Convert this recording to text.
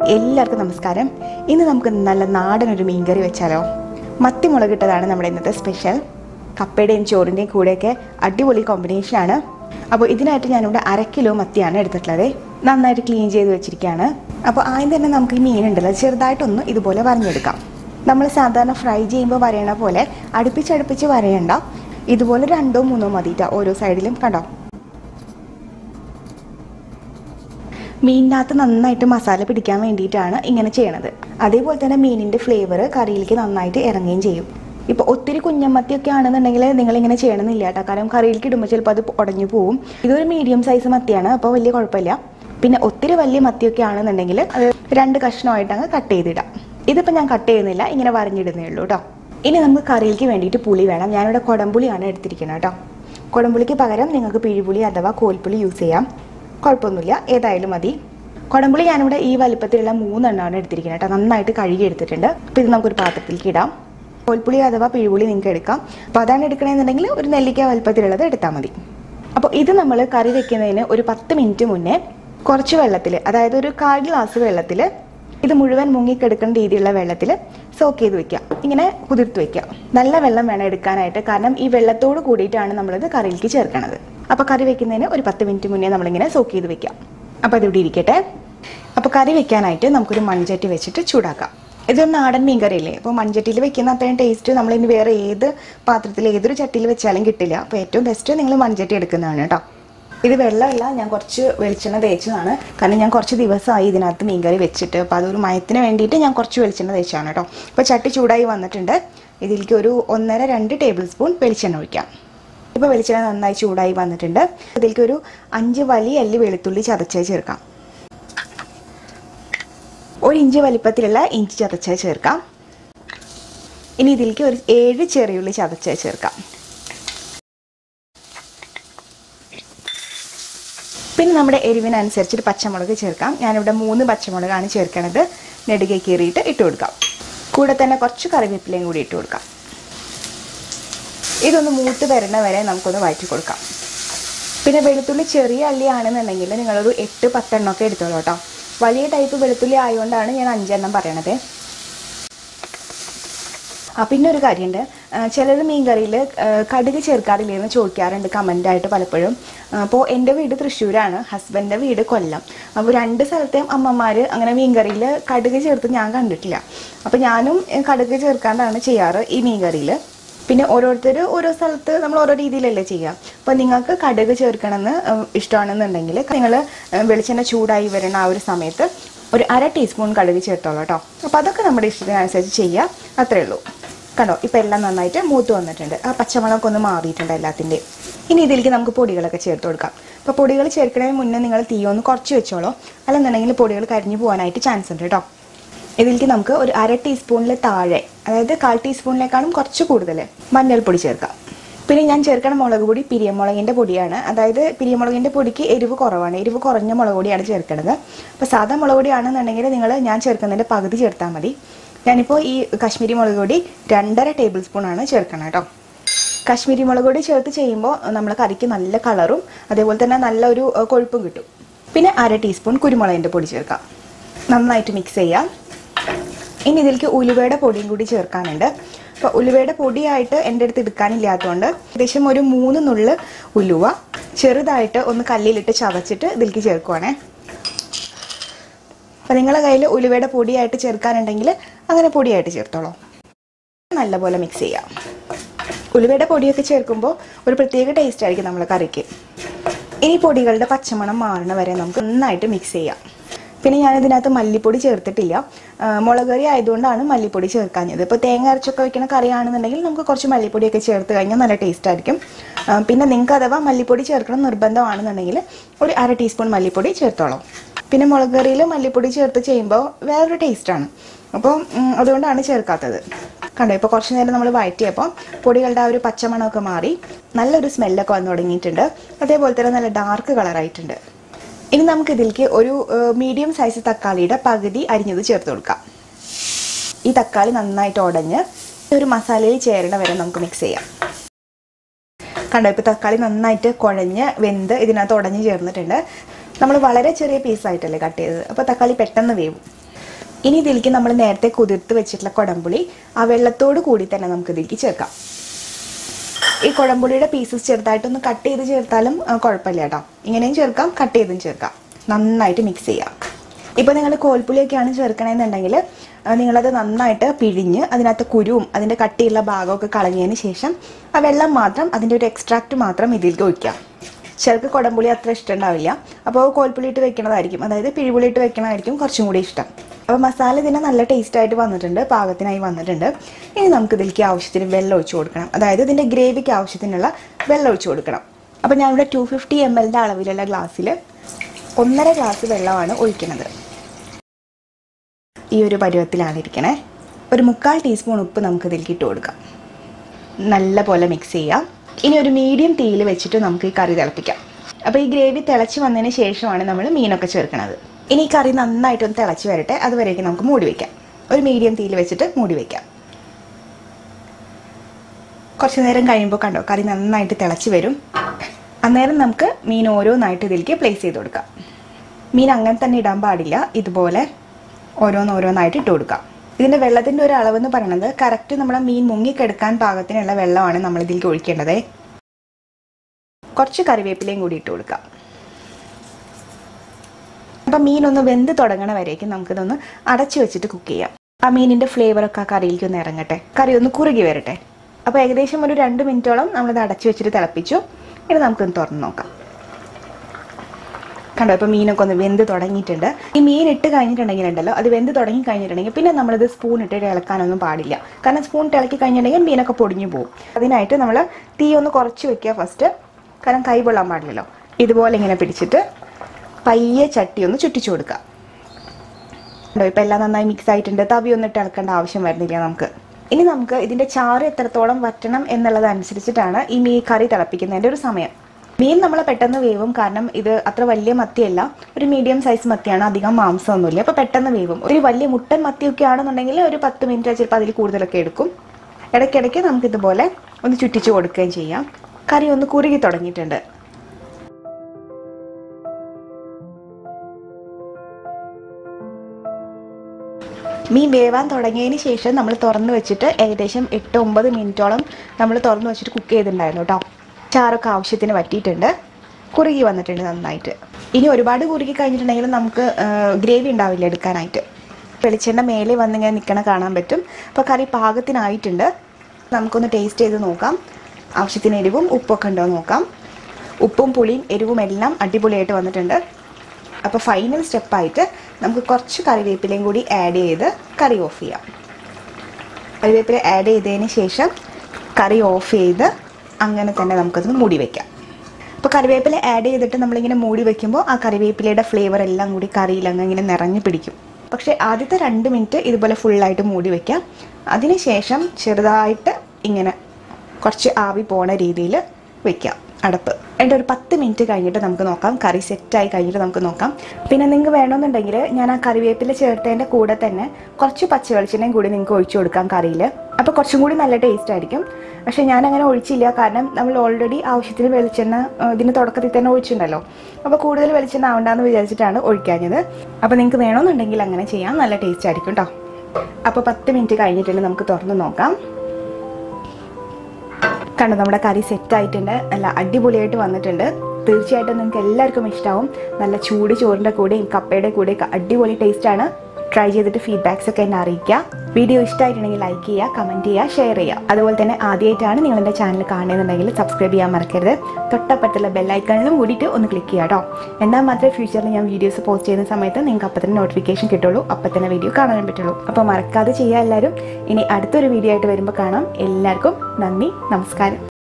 എല്ലാവർക്കും നമസ്കാരം ഇന്ന് നമുക്ക് നല്ല നാടൻ ഒരു മീൻകറി വെച്ചാലോ മത്തി മുളകിട്ടതാണ് നമ്മുടെ ഇന്നത്തെ സ്പെഷ്യൽ കപ്പയുടെയും ചോറിൻ്റെയും കൂടെയൊക്കെ അടിപൊളി കോമ്പിനേഷനാണ് അപ്പോൾ ഇതിനായിട്ട് ഞാനിവിടെ അര കിലോ മത്തിയാണ് എടുത്തിട്ടുള്ളത് നന്നായിട്ട് ക്ലീൻ ചെയ്ത് വെച്ചിരിക്കുകയാണ് അപ്പോൾ ആദ്യം തന്നെ നമുക്ക് ഈ മീനുണ്ടല്ലോ ചെറുതായിട്ടൊന്ന് ഇതുപോലെ വരഞ്ഞെടുക്കാം നമ്മൾ സാധാരണ ഫ്രൈ ചെയ്യുമ്പോൾ വരയണ പോലെ അടുപ്പിച്ചടുപ്പിച്ച് വരയണ്ട ഇതുപോലെ രണ്ടോ മൂന്നോ മതിയിട്ടാ ഓരോ സൈഡിലും കണ്ടോ മീനിനകത്ത് നന്നായിട്ട് മസാല പിടിക്കാൻ വേണ്ടിയിട്ടാണ് ഇങ്ങനെ ചെയ്യണത് അതേപോലെ തന്നെ മീനിൻ്റെ ഫ്ലേവർ കറിയിലേക്ക് നന്നായിട്ട് ഇറങ്ങുകയും ചെയ്യും ഇപ്പോൾ ഒത്തിരി കുഞ്ഞമ്മത്തിയൊക്കെ ആണെന്നുണ്ടെങ്കിൽ നിങ്ങളിങ്ങനെ ചെയ്യണമെന്നില്ല കേട്ടോ കാരണം കറിയിലേക്ക് ഇടുമ്പോൾ ചിലപ്പോൾ അത് ഉടഞ്ഞു പോവും ഇതൊരു മീഡിയം സൈസ് മത്തിയാണ് അപ്പോൾ വലിയ കുഴപ്പമില്ല പിന്നെ ഒത്തിരി വലിയ മത്തിയൊക്കെ ആണെന്നുണ്ടെങ്കിൽ അത് രണ്ട് കഷ്ണമായിട്ട് അങ്ങ് കട്ട് ചെയ്തിടാം ഇതിപ്പോൾ ഞാൻ കട്ട് ചെയ്യുന്നില്ല ഇങ്ങനെ വരഞ്ഞിടുന്നേ ഉള്ളൂ കേട്ടോ ഇനി നമുക്ക് കറിയിലേക്ക് വേണ്ടിയിട്ട് പുളി വേണം ഞാനിവിടെ കുടംപുളിയാണ് എടുത്തിരിക്കുന്നത് കേട്ടോ കുടംപുളിക്ക് പകരം നിങ്ങൾക്ക് പിഴിപുളി അഥവാ കോൽപ്പുളി യൂസ് ചെയ്യാം കുഴപ്പമൊന്നുമില്ല ഏതായാലും മതി കുടംപുളി ഞാനിവിടെ ഈ വലിപ്പത്തിലുള്ള മൂന്നെണ്ണമാണ് എടുത്തിരിക്കുന്നത് കേട്ടോ നന്നായിട്ട് കഴുകി എടുത്തിട്ടുണ്ട് അപ്പോൾ ഇത് നമുക്കൊരു പാത്രത്തിലേക്ക് ഇടാം കോൽപ്പുളി അഥവാ പിഴിപുളി നിങ്ങൾക്ക് എടുക്കാം അപ്പോൾ അതാണ് എടുക്കണമെന്നുണ്ടെങ്കിൽ ഒരു നെല്ലിക്ക വലിപ്പത്തിലുള്ളത് എടുത്താൽ മതി അപ്പോൾ ഇത് നമ്മൾ കറി വെക്കുന്നതിന് ഒരു പത്ത് മിനിറ്റ് മുന്നേ കുറച്ച് വെള്ളത്തിൽ അതായത് ഒരു കാൽ ഗ്ലാസ് വെള്ളത്തിൽ ഇത് മുഴുവൻ മുങ്ങിക്കെടുക്കുന്ന രീതിയിലുള്ള വെള്ളത്തിൽ സോക്ക് ചെയ്ത് വെക്കുക ഇങ്ങനെ കുതിർത്ത് വെക്കുക നല്ല വെള്ളം വേണം എടുക്കാനായിട്ട് കാരണം ഈ വെള്ളത്തോട് കൂടിയിട്ടാണ് നമ്മളിത് കറിയിലേക്ക് ചേർക്കണത് അപ്പോൾ കറി വെക്കുന്നതിന് ഒരു പത്ത് മിനിറ്റ് മുന്നേ നമ്മളിങ്ങനെ സോക്ക് ചെയ്ത് വെക്കാം അപ്പോൾ അതിവിടെ ഇരിക്കട്ടെ അപ്പോൾ കറി വെക്കാനായിട്ട് നമുക്കൊരു മൺചട്ടി വെച്ചിട്ട് ചൂടാക്കാം ഇതൊരു നാടൻ മീൻ കറിയല്ലേ അപ്പോൾ മൺചട്ടിയിൽ വെക്കുന്ന അത്രയും ടേസ്റ്റ് നമ്മൾ ഇനി വേറെ ഏത് പാത്രത്തിൽ ഏതൊരു ചട്ടിയിൽ വെച്ചാലും കിട്ടില്ല അപ്പോൾ ഏറ്റവും ബെസ്റ്റ് നിങ്ങൾ മൺചട്ടി എടുക്കുന്നതാണ് കേട്ടോ ഇത് വെള്ളമല്ല ഞാൻ കുറച്ച് വെളിച്ചെണ്ണ തേച്ചതാണ് കാരണം ഞാൻ കുറച്ച് ദിവസമായി ഇതിനകത്ത് മീൻകറി വെച്ചിട്ട് അപ്പോൾ അതൊരു മയത്തിന് വേണ്ടിയിട്ട് ഞാൻ കുറച്ച് വെളിച്ചെണ്ണ തേച്ചാണ് കേട്ടോ അപ്പോൾ ചട്ടി ചൂടായി വന്നിട്ടുണ്ട് ഇതിലേക്ക് ഒരു ഒന്നര രണ്ട് ടേബിൾ സ്പൂൺ വെളിച്ചെണ്ണ ഒഴിക്കാം ഇപ്പോൾ വെളിച്ചെണ്ണ നന്നായി ചൂടായി വന്നിട്ടുണ്ട് ഇതിലേക്ക് ഒരു അഞ്ച് വലിയ അല്ലി വെളുത്തുള്ളി ചതച്ചായി ചേർക്കാം ഒരു ഇഞ്ച് വലിപ്പത്തിലുള്ള ഇഞ്ചി ചതച്ചായി ചേർക്കാം ഇനി ഇതിലേക്ക് ഒരു ഏഴ് ചെറിയുള്ളി ചതച്ചായി ചേർക്കാം പിന്നെ നമ്മുടെ എരിവിനനുസരിച്ചിട്ട് പച്ചമുളക് ചേർക്കാം ഞാനിവിടെ മൂന്ന് പച്ചമുളകാണ് ചേർക്കണത് നെടുകെ കീറിയിട്ട് ഇട്ട് കൊടുക്കാം കൂടെ തന്നെ കുറച്ച് കറിവേപ്പിലയും കൂടി ഇട്ട് കൊടുക്കാം ഇതൊന്ന് മൂത്ത് വരണ വരെ നമുക്കൊന്ന് വഴറ്റി കൊടുക്കാം പിന്നെ വെളുത്തുള്ളി ചെറിയ അള്ളിയാണെന്നുണ്ടെങ്കിൽ നിങ്ങളൊരു എട്ട് പത്തെണ്ണമൊക്കെ എടുത്തോളൂ കേട്ടോ വലിയ ടൈപ്പ് വെളുത്തുള്ളി ആയതുകൊണ്ടാണ് ഞാൻ അഞ്ചെണ്ണം പറയണത് ആ പിന്നെ ഒരു കാര്യമുണ്ട് ചിലർ മീൻ കറിയിൽ കടുക് ചേർക്കാറില്ലെന്ന് ചോദിക്കാറുണ്ട് കമൻ്റായിട്ട് പലപ്പോഴും അപ്പോൾ എൻ്റെ വീട് തൃശ്ശൂരാണ് ഹസ്ബൻഡിൻ്റെ വീട് കൊല്ലം അപ്പോൾ രണ്ട് സ്ഥലത്തെയും അമ്മമാർ അങ്ങനെ മീൻ കറിയിൽ കടുക് ചേർത്ത് ഞാൻ കണ്ടിട്ടില്ല അപ്പോൾ ഞാനും ഏഹ്, കടുക് ചേർക്കാണ്ടാണ് ചെയ്യാറ് ഈ മീൻ കറിയിൽ പിന്നെ ഓരോരുത്തർ ഓരോ സ്ഥലത്ത് നമ്മൾ ഓരോ രീതിയിലല്ലേ ചെയ്യുക അപ്പോൾ നിങ്ങൾക്ക് കടുക് ചേർക്കണമെന്ന് ഏഹ്, ഇഷ്ടമാണെന്നുണ്ടെങ്കിൽ നിങ്ങൾ വെളിച്ചെണ്ണ ചൂടായി വരുന്ന ആ ഒരു സമയത്ത് ഒരു അര ടീസ്പൂൺ കടുക് ചേർത്തോളൂ കേട്ടോ അപ്പോൾ അതൊക്കെ നമ്മുടെ ഇഷ്ടത്തിനനുസരിച്ച് ചെയ്യുക അത്രേ ഉള്ളൂ കണ്ടോ ഇപ്പം എല്ലാം നന്നായിട്ട് മൂത്ത് വന്നിട്ടുണ്ട് ആ പച്ചമുളകൊക്കെ ഒന്ന് മാറിയിട്ടുണ്ട് എല്ലാത്തിൻ്റെയും ഇനി ഇതിലേക്ക് നമുക്ക് പൊടികളൊക്കെ ചേർത്ത് കൊടുക്കാം അപ്പോൾ പൊടികൾ ചേർക്കുന്നതിന് മുന്നേ നിങ്ങൾ തീ ഒന്ന് കുറച്ച് വെച്ചോളൂ അല്ലെന്നുണ്ടെങ്കിൽ പൊടികൾ കരിഞ്ഞു പോകാനായിട്ട് ചാൻസ് ഉണ്ട് കേട്ടോ ഇതിലേക്ക് നമുക്ക് ഒരു അര ടീസ്പൂണിൽ താഴെ അതായത് കാൽ ടീസ്പൂണിനേക്കാളും കുറച്ച് കൂടുതൽ മഞ്ഞൾപ്പൊടി ചേർക്കാം പിന്നെ ഞാൻ ചേർക്കണ മുളക് പൊടി പിരിയമുളകിൻ്റെ പൊടിയാണ് അതായത് പിരിയമുളകിൻ്റെ പൊടിക്ക് എരിവ് കുറവാണ് എരിവ് കുറഞ്ഞ മുളക് പൊടിയാണ് ചേർക്കണത് അപ്പോൾ സാധാ മുളക് പൊടിയാണെന്നുണ്ടെങ്കിൽ നിങ്ങൾ ഞാൻ ചേർക്കുന്നതിൻ്റെ പകുതി ചേർത്താൽ മതി ഞാനിപ്പോൾ ഈ കാശ്മീരി മുളക് പൊടി രണ്ടര ടേബിൾ സ്പൂണാണ് ചേർക്കണം കേട്ടോ കാശ്മീരി മുളക് പൊടി ചേർത്ത് ചെയ്യുമ്പോൾ നമ്മൾ കറിക്ക് നല്ല കളറും അതേപോലെ തന്നെ നല്ലൊരു ഏഹ്, കൊഴുപ്പും കിട്ടും പിന്നെ അര ടീസ്പൂൺ കുരുമുളകിൻ്റെ പൊടി ചേർക്കാം നന്നായിട്ട് മിക്സ് ചെയ്യാം ഇനി ഇതിലേക്ക് ഉലുവയുടെ പൊടിയും കൂടി ചേർക്കാനുണ്ട് അപ്പോൾ ഉലുവയുടെ പൊടിയായിട്ട് എൻ്റെ അടുത്ത് എടുക്കാനില്ലാത്തതുകൊണ്ട് ഏകദേശം ഒരു മൂന്ന് നുള്ള് ഉലുവ ചെറുതായിട്ട് ഒന്ന് കല്ലിലിട്ട് ചതച്ചിട്ട് ഇതിലേക്ക് ചേർക്കുവാണേ അപ്പോൾ നിങ്ങളുടെ കയ്യിൽ ഉലുവയുടെ പൊടിയായിട്ട് ചേർക്കാനുണ്ടെങ്കിൽ അങ്ങനെ പൊടിയായിട്ട് ചേർത്തോളൂ നല്ലപോലെ മിക്സ് ചെയ്യാം ഉലുവയുടെ പൊടിയൊക്കെ ചേർക്കുമ്പോൾ ഒരു പ്രത്യേക ടേസ്റ്റ് ആയിരിക്കും നമ്മളെ കറിക്ക് ഇനി പൊടികളുടെ പച്ചമണം മാറണ വരെ നമുക്ക് നന്നായിട്ട് മിക്സ് ചെയ്യാം പിന്നെ ഞാൻ ഇതിനകത്ത് മല്ലിപ്പൊടി ചേർത്തിട്ടില്ല ആ, മുളക് കറി ആയതുകൊണ്ടാണ് മല്ലിപ്പൊടി ചേർക്കാഞ്ഞത് ഇപ്പോൾ തേങ്ങ അരച്ചൊക്കെ വെക്കുന്ന കറിയാണെന്നുണ്ടെങ്കിൽ നമുക്ക് കുറച്ച് മല്ലിപ്പൊടിയൊക്കെ ചേർത്ത് കഴിഞ്ഞാൽ നല്ല ടേസ്റ്റ് ആയിരിക്കും ആ, പിന്നെ നിങ്ങൾക്ക് അഥവാ മല്ലിപ്പൊടി ചേർക്കണം നിർബന്ധമാണെന്നുണ്ടെങ്കിൽ ഒരു അര ടീസ്പൂൺ മല്ലിപ്പൊടി ചേർത്തോളാം പിന്നെ മുളക് കറിയിൽ മല്ലിപ്പൊടി ചേർത്ത് ചെയ്യുമ്പോൾ വേറൊരു ടേസ്റ്റാണ് അപ്പോൾ ഉം, അതുകൊണ്ടാണ് ചേർക്കാത്തത് കണ്ടോ ഇപ്പോൾ കുറച്ച് നേരം നമ്മൾ വഴറ്റിയപ്പോൾ പൊടികളുടെ ആ ഒരു പച്ചമണമൊക്കെ മാറി നല്ലൊരു സ്മെല്ലൊക്കെ വന്നു തുടങ്ങിയിട്ടുണ്ട് അതേപോലെ തന്നെ നല്ല ഡാർക്ക് കളറായിട്ടുണ്ട് ഇനി നമുക്ക് ഇതിലേക്ക് ഒരു മീഡിയം സൈസ് തക്കാളിയുടെ പകുതി അരിഞ്ഞത് ചേർത്ത് കൊടുക്കാം ഈ തക്കാളി നന്നായിട്ട് ഉടഞ്ഞ് ഒരു മസാലയിൽ ചേരണ വരെ നമുക്ക് മിക്സ് ചെയ്യാം കണ്ടോ ഇപ്പോൾ തക്കാളി നന്നായിട്ട് കുഴഞ്ഞ് വെന്ത് ഇതിനകത്ത് ഉടഞ്ഞ് ചേർന്നിട്ടുണ്ട് നമ്മൾ വളരെ ചെറിയ പീസായിട്ടല്ലേ കട്ട് ചെയ്തത് അപ്പോൾ തക്കാളി പെട്ടെന്ന് വേവും ഇനി ഇതിലേക്ക് നമ്മൾ നേരത്തെ കുതിർത്ത് വെച്ചിട്ടുള്ള കുടംപുളി ആ വെള്ളത്തോട് കൂടി തന്നെ നമുക്ക് ഇതിലേക്ക് ചേർക്കാം ഈ കുടംപുളിയുടെ പീസസ് ചെറുതായിട്ടൊന്ന് കട്ട് ചെയ്ത് ചേർത്താലും ആ, കുഴപ്പമില്ല കേട്ടോ ഇങ്ങനെയും ചേർക്കാം കട്ട് ചെയ്തും ചേർക്കാം നന്നായിട്ട് മിക്സ് ചെയ്യാം ഇപ്പോൾ നിങ്ങൾ കോൽപ്പുളിയൊക്കെയാണ് ചേർക്കണമെന്നുണ്ടെങ്കിൽ ആ, നിങ്ങളത് നന്നായിട്ട് പിഴിഞ്ഞ് അതിനകത്ത് കുരുവും അതിൻ്റെ കട്ടിയുള്ള ഭാഗമൊക്കെ കളഞ്ഞതിന് ശേഷം ആ വെള്ളം മാത്രം അതിൻ്റെ ഒരു എക്സ്ട്രാക്റ്റ് മാത്രം ഇതിലേക്ക് ഒഴിക്കാം ചിലർക്ക് കുടംപുളി അത്ര ഇഷ്ടം ഉണ്ടാവില്ല അപ്പോൾ കോൽപ്പുളി ഇട്ട് വെക്കണതായിരിക്കും അതായത് പിഴിപുളി ഇട്ട് വെക്കണതായിരിക്കും കുറച്ചും കൂടി ഇഷ്ടം അപ്പോൾ മസാല ഇതിന് നല്ല ടേസ്റ്റ് ആയിട്ട് വന്നിട്ടുണ്ട് പാകത്തിനായി വന്നിട്ടുണ്ട് ഇനി നമുക്ക് ഇതിലേക്ക് ആവശ്യത്തിന് വെള്ളം ഒഴിച്ചു കൊടുക്കണം അതായത് ഇതിൻ്റെ ഗ്രേവിക്ക് ആവശ്യത്തിനുള്ള വെള്ളം ഒഴിച്ചു കൊടുക്കണം അപ്പോൾ ഞാനിവിടെ ടു ഫിഫ്റ്റി എം എല്ലിൻ്റെ അളവിലുള്ള ഗ്ലാസ്സിൽ ഒന്നര ഗ്ലാസ് വെള്ളമാണ് ഒഴിക്കുന്നത് ഈ ഒരു പരുവത്തിലാണ് ഇരിക്കണേ ഒരു മുക്കാൽ ടീസ്പൂൺ ഉപ്പ് നമുക്ക് ഇതിലേക്ക് ഇട്ട് കൊടുക്കാം നല്ല പോലെ മിക്സ് ചെയ്യാം ഇനി ഒരു മീഡിയം തീയിൽ വെച്ചിട്ട് നമുക്ക് ഈ കറി തിളപ്പിക്കാം അപ്പോൾ ഈ ഗ്രേവി തിളച്ച് വന്നതിന് ശേഷമാണ് നമ്മൾ മീനൊക്കെ ചേർക്കുന്നത് ഇനി ഈ കറി നന്നായിട്ടൊന്ന് തിളച്ച് വരട്ടെ അതുവരേക്കും നമുക്ക് മൂടി വയ്ക്കാം ഒരു മീഡിയം തീയിൽ വെച്ചിട്ട് മൂടി വയ്ക്കാം കുറച്ച് നേരം കഴിയുമ്പോൾ കണ്ടോ കറി നന്നായിട്ട് തിളച്ച് വരും അന്നേരം നമുക്ക് മീൻ ഓരോന്നായിട്ട് ഇതിലേക്ക് പ്ലേസ് ചെയ്ത് കൊടുക്കാം മീൻ അങ്ങനെ തന്നെ ഇടാൻ പാടില്ല ഇതുപോലെ ഓരോന്നോരോന്നായിട്ട് ഇട്ട് കൊടുക്കാം ഇതിൻ്റെ വെള്ളത്തിൻ്റെ ഒരു അളവെന്ന് പറയുന്നത് കറക്റ്റ് നമ്മുടെ മീൻ മുങ്ങിക്കെടുക്കാൻ പാകത്തിനുള്ള വെള്ളമാണ് നമ്മൾ ഇതിലേക്ക് ഒഴിക്കേണ്ടത് കുറച്ച് കറിവേപ്പിലയും കൂടി ഇട്ട് കൊടുക്കാം അപ്പം മീനൊന്ന് വെന്ത് തുടങ്ങണ വരേക്കും നമുക്കിതൊന്ന് അടച്ചു വെച്ചിട്ട് കുക്ക് ചെയ്യാം ആ മീനിൻ്റെ ഫ്ലേവറൊക്കെ ആ കറിയിലേക്ക് ഒന്ന് ഇറങ്ങട്ടെ കറി ഒന്ന് കുറുകി വരട്ടെ അപ്പോൾ ഏകദേശം ഒരു രണ്ട് മിനിറ്റോളം നമ്മളിത് അടച്ചു വെച്ചിട്ട് തിളപ്പിച്ചു ഇനി നമുക്കൊന്ന് തുറന്ന് നോക്കാം കണ്ടോ ഇപ്പോൾ മീനൊക്കെ ഒന്ന് വെന്ത് തുടങ്ങിയിട്ടുണ്ട് ഈ മീൻ ഇട്ട് കഴിഞ്ഞിട്ടുണ്ടെങ്കിൽ ഉണ്ടല്ലോ അത് വെന്ത് തുടങ്ങി കഴിഞ്ഞിട്ടുണ്ടെങ്കിൽ പിന്നെ നമ്മളിത് സ്പൂൺ ഇട്ടിട്ട് ഇളക്കാനൊന്നും പാടില്ല കാരണം സ്പൂൺ ഇളക്കി കഴിഞ്ഞിട്ടുണ്ടെങ്കിൽ മീനൊക്കെ പൊടിഞ്ഞു പോകും അതിനായിട്ട് നമ്മൾ തീ ഒന്ന് കുറച്ച് വെക്കുക ഫസ്റ്റ് കാരണം കൈ പൊള്ളാൻ പാടില്ലല്ലോ ഇതുപോലെ ഇങ്ങനെ പിടിച്ചിട്ട് പയ്യെ ചട്ടി ഒന്ന് ചുറ്റിച്ചു കൊടുക്കുക ഉണ്ടോ ഇപ്പം എല്ലാം നന്നായി മിക്സ് ആയിട്ടുണ്ട് തവി ഒന്നിട്ട് ഇളക്കേണ്ട ആവശ്യം വരുന്നില്ല നമുക്ക് ഇനി നമുക്ക് ഇതിൻ്റെ ചാറ് എത്രത്തോളം വറ്റണം എന്നുള്ളത് അനുസരിച്ചിട്ടാണ് ഈ മീൻ കറി തിളപ്പിക്കുന്നതിൻ്റെ ഒരു സമയം മീൻ നമ്മൾ പെട്ടെന്ന് വേവും കാരണം ഇത് അത്ര വലിയ മത്തിയല്ല ഒരു മീഡിയം സൈസ് മത്തിയാണ് അധികം മാംസമൊന്നുമില്ല അപ്പോൾ പെട്ടെന്ന് വേവും ഒരു വലിയ മുട്ടൻ മത്തിയൊക്കെ ആണെന്നുണ്ടെങ്കിൽ ഒരു പത്ത് മിനിറ്റ് ചിലപ്പോൾ അതിൽ കൂടുതലൊക്കെ എടുക്കും ഇടയ്ക്കിടയ്ക്ക് നമുക്കിതുപോലെ ഒന്ന് ചുറ്റിച്ച് കൊടുക്കുകയും ചെയ്യാം കറി ഒന്ന് കുറുകി തുടങ്ങിയിട്ടുണ്ട് മീൻ വേവാൻ തുടങ്ങിയതിന് ശേഷം നമ്മൾ തുറന്ന് വെച്ചിട്ട് ഏകദേശം എട്ട് ഒമ്പത് മിനിറ്റോളം നമ്മൾ തുറന്ന് വെച്ചിട്ട് കുക്ക് ചെയ്തിട്ടുണ്ടായിരുന്നു കേട്ടോ ചാറൊക്കെ ആവശ്യത്തിന് വറ്റിയിട്ടുണ്ട് കുറുകി വന്നിട്ടുണ്ട് നന്നായിട്ട് ഇനി ഒരുപാട് കുറുകി കഴിഞ്ഞിട്ടുണ്ടെങ്കിൽ നമുക്ക് ഗ്രേവി ഉണ്ടാവില്ല എടുക്കാനായിട്ട് വെളിച്ചെണ്ണ മേലെ വന്നിങ്ങനെ നിൽക്കണ കാണാൻ പറ്റും അപ്പോൾ കറി പാകത്തിനായിട്ടുണ്ട് നമുക്കൊന്ന് ടേസ്റ്റ് ചെയ്ത് നോക്കാം ആവശ്യത്തിന് എരിവും ഉപ്പൊക്കെ ഉണ്ടോ എന്ന് നോക്കാം ഉപ്പും പുളിയും എരിവും എല്ലാം അടിപൊളിയായിട്ട് വന്നിട്ടുണ്ട് അപ്പോൾ ഫൈനൽ സ്റ്റെപ്പായിട്ട് നമുക്ക് കുറച്ച് കറിവേപ്പിലയും കൂടി ആഡ് ചെയ്ത് കറി ഓഫ് ചെയ്യാം കറിവേപ്പില ആഡ് ചെയ്തതിന് ശേഷം കറി ഓഫ് ചെയ്ത് അങ്ങനെ തന്നെ നമുക്കത് മൂടി വയ്ക്കാം അപ്പോൾ കറിവേപ്പില ആഡ് ചെയ്തിട്ട് നമ്മളിങ്ങനെ മൂടി വെക്കുമ്പോൾ ആ കറിവേപ്പിലയുടെ ഫ്ലേവർ എല്ലാം കൂടി കറിയിൽ അങ്ങ് ഇങ്ങനെ നിറഞ്ഞു പിടിക്കും പക്ഷേ ആദ്യത്തെ രണ്ട് മിനിറ്റ് ഇതുപോലെ ഫുള്ളായിട്ട് മൂടി വയ്ക്കാം അതിനുശേഷം ചെറുതായിട്ട് ഇങ്ങനെ കുറച്ച് ആവി പോണ രീതിയിൽ വെക്കാം അടപ്പ് എന്നിട്ട് ഒരു പത്ത് മിനിറ്റ് കഴിഞ്ഞിട്ട് നമുക്ക് നോക്കാം കറി സെറ്റായി കഴിഞ്ഞിട്ട് നമുക്ക് നോക്കാം പിന്നെ നിങ്ങൾക്ക് വേണമെന്നുണ്ടെങ്കിൽ ഞാൻ ആ കറിവേപ്പില ചേർത്തതിൻ്റെ കൂടെ തന്നെ കുറച്ച് പച്ച വെളിച്ചെണ്ണയും കൂടി നിങ്ങൾക്ക് ഒഴിച്ചു കൊടുക്കാം കറിയിൽ അപ്പോൾ കുറച്ചും കൂടി നല്ല ടേസ്റ്റ് ആയിരിക്കും പക്ഷേ ഞാൻ അങ്ങനെ ഒഴിച്ചില്ല കാരണം നമ്മൾ ഓൾറെഡി ആവശ്യത്തിന് വെളിച്ചെണ്ണ ആ, ഇതിന് തുടക്കത്തിൽ തന്നെ ഒഴിച്ചിട്ടുണ്ടല്ലോ അപ്പോൾ കൂടുതൽ വെളിച്ചെണ്ണ ആവണ്ടെന്ന് വിചാരിച്ചിട്ടാണ് ഒഴിക്കാഞ്ഞത് അപ്പോൾ നിങ്ങൾക്ക് വേണമെന്നുണ്ടെങ്കിൽ അങ്ങനെ ചെയ്യാം നല്ല ടേസ്റ്റ് ആയിരിക്കും കേട്ടോ അപ്പോൾ പത്ത് മിനിറ്റ് കഴിഞ്ഞിട്ടുണ്ടെങ്കിൽ നമുക്ക് തുറന്ന് നോക്കാം കണ്ടോ നമ്മുടെ കറി സെറ്റ് ആയിട്ടുണ്ട് നല്ല അടിപൊളിയായിട്ട് വന്നിട്ടുണ്ട് തീർച്ചയായിട്ടും നിങ്ങൾക്ക് എല്ലാവർക്കും ഇഷ്ടമാവും നല്ല ചൂട് ചോറിൻ്റെ കൂടെയും കപ്പയുടെ കൂടെയൊക്കെ അടിപൊളി ടേസ്റ്റാണ് ട്രൈ ചെയ്തിട്ട് ഫീഡ്ബാക്സ് ഒക്കെ എന്നെ അറിയിക്കുക വീഡിയോ ഇഷ്ടമായിട്ടുണ്ടെങ്കിൽ ലൈക്ക് ചെയ്യുക കമൻറ്റ് ചെയ്യുക ഷെയർ ചെയ്യുക അതുപോലെ തന്നെ ആദ്യമായിട്ടാണ് നിങ്ങൾ എൻ്റെ ചാനൽ കാണുന്നുണ്ടെങ്കിൽ സബ്സ്ക്രൈബ് ചെയ്യാൻ മറക്കരുത് തൊട്ടപ്പുറത്തുള്ള ബെല്ലൈക്കണിലും കൂടിയിട്ട് ഒന്ന് ക്ലിക്ക് ചെയ്യുക കേട്ടോ എന്നാൽ മാത്രമേ ഫ്യൂച്ചറിൽ ഞാൻ വീഡിയോസ് പോസ്റ്റ് ചെയ്യുന്ന സമയത്ത് നിങ്ങൾക്ക് അപ്പം തന്നെ നോട്ടിഫിക്കേഷൻ കിട്ടുള്ളൂ അപ്പം തന്നെ വീഡിയോ കാണാൻ പറ്റുള്ളൂ അപ്പോൾ മറക്കാതെ ചെയ്യുക എല്ലാവരും ഇനി അടുത്തൊരു വീഡിയോ ആയിട്ട് വരുമ്പോൾ കാണാം എല്ലാവർക്കും നന്ദി നമസ്കാരം